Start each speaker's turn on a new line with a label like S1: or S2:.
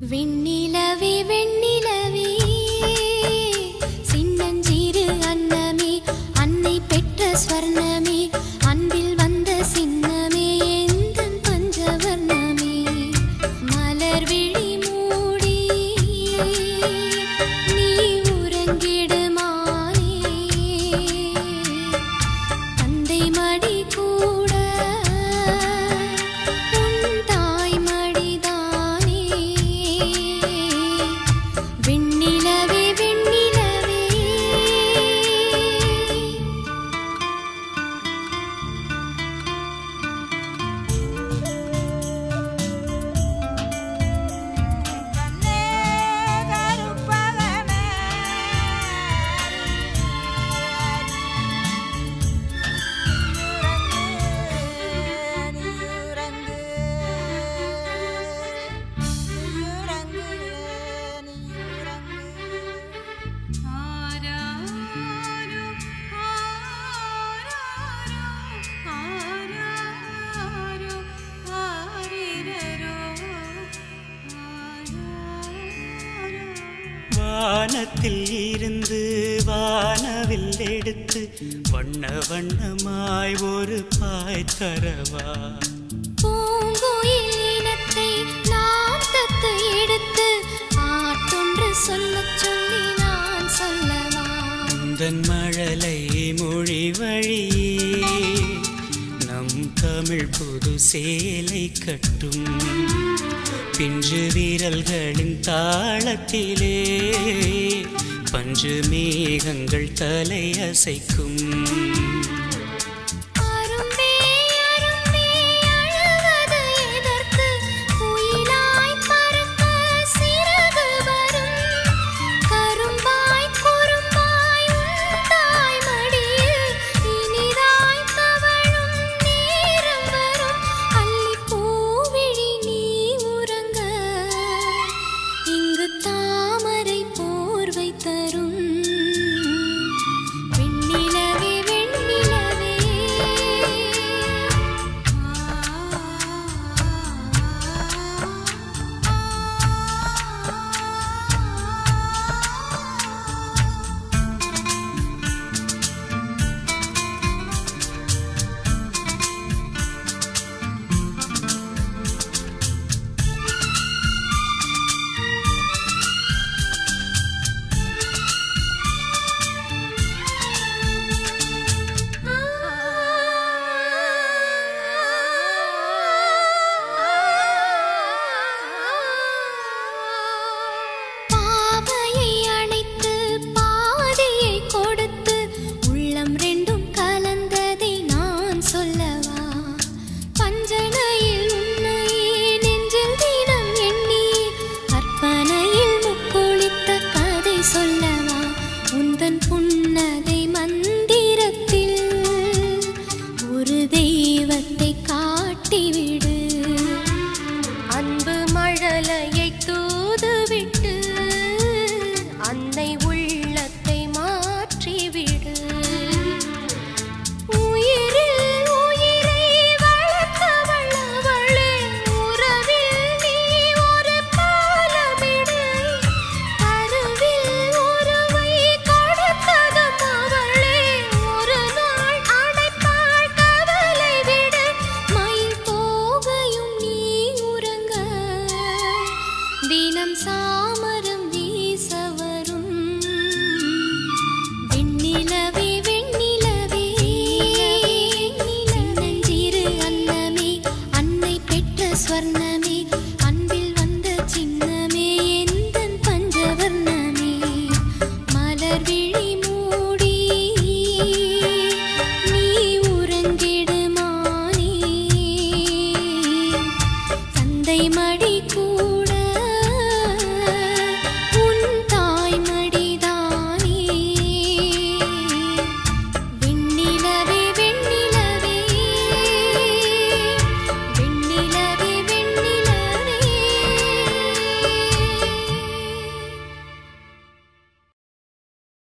S1: வெண்ணிலவே வெண்ணிலவே சின்னஞ்சிறு அன்னமே அன்னை பெற்ற ஸ்வர்ணமே அன்பில் வந்த சின்னமே எந்தன் பஞ்சவர்ணமே மலர் விழி மூடி நீ உறங்கிடுமானே தந்தை மடி கூட உன் தாய் மடிதானே வெண்ணிலவே வெண்ணிலவே
S2: கண்ணே கருப்பவனே நீ உறங்கு நீ உறங்கு நீ உறங்கு ஆராரோ ஆராரோ ஆராரோ ஆரிரரோ ஆராரோ
S3: வானத்தில் இருந்து வானவில் எடுத்து வண்ண வண்ணமாய் ஒரு பாய் தரவா
S1: பூங்குயில் இனத்தை நாம் தத்து எடுத்து ஆட்டொன்று சொல்லச் சொல்லி நான் சொல்லவா
S3: உந்தன் மழலை மொழி வழியே நம் தமிழ் புது சேலை கட்டும் பிஞ்சு வீரல்களின் தாளத்திலே பஞ்சு மேகங்கள் தலை அசைக்கும்